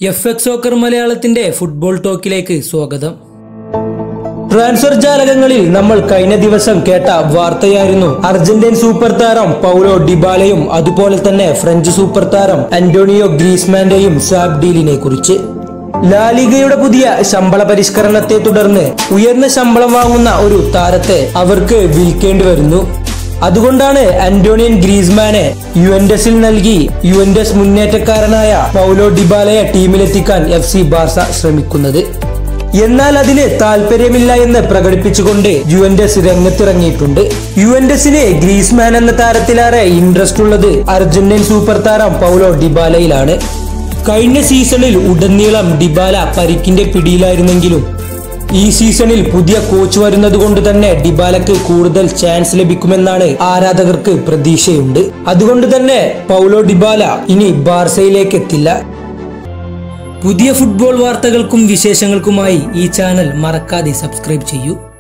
F X soccer മലയാളത്തിന്റെ football ടോക്കിലേക്ക് സ്വാഗതം ട്രാൻസ്ഫർ ജാലകങ്ങളിൽ നമ്മൾ കഴിഞ്ഞ ദിവസം കേട്ട വാർത്തയായിരുന്നു അർജന്റീൻ സൂപ്പർ താരം പൗലോ ഡിബാലയും അതുപോലെ തന്നെ ഫ്രഞ്ച് സൂപ്പർ താരം അന്റോണിയോ ഗ്രീസ്മാന്റെയും സ്വാബ് ഡീലിനെ കുറിച്ച് ലാലിഗയുടെ പുതിയ ശമ്പള പരിഷ്കരണത്തെ തുടർന്ന് ഉയർന്ന ശമ്പളം വാങ്ങുന്ന ഒരു താരത്തെ അവർക്ക് വിൽക്കേണ്ടി വരുന്നു അതുകൊണ്ടാണ് അന്റോണിയൻ ഗ്രീസ്മാനെ യുവന്റസിൽ നൽകി യുവന്റസ് മുന്നേറ്റക്കാരനായ പൗലോ ഡിബാലയെ ടീമിലെത്തിക്കാൻ എഫ് സി ബാർസ ശ്രമിക്കുന്നത് എന്നാൽ അതിന് താല്പര്യമില്ല എന്ന് പ്രകടിപ്പിച്ചുകൊണ്ട് യുവന്റസ് രംഗത്തിറങ്ങിയിട്ടുണ്ട് യുവന്റസിന് ഗ്രീസ്മാൻ എന്ന താരത്തിലേറെ ഇൻട്രസ്റ്റ് ഉള്ളത് അർജന്റീൻ സൂപ്പർ താരം പൗലോ ഡിബാലയിലാണ് കഴിഞ്ഞ സീസണിൽ ഉടനീളം ഡിബാല പരിക്കിന്റെ പിടിയിലായിരുന്നെങ്കിലും ഈ സീസണിൽ പുതിയ കോച്ച് വരുന്നത് കൊണ്ട് തന്നെ ഡിബാലക്ക് കൂടുതൽ ചാൻസ് ലഭിക്കുമെന്നാണ് ആരാധകർക്ക് പ്രതീക്ഷയുണ്ട് അതുകൊണ്ട് തന്നെ പൗലോ ഡിബാല ഇനി ബാർസയിലേക്ക് എത്തില്ല പുതിയ ഫുട്ബോൾ വാർത്തകൾക്കും വിശേഷങ്ങൾക്കുമായി ഈ ചാനൽ മറക്കാതെ സബ്സ്ക്രൈബ് ചെയ്യൂ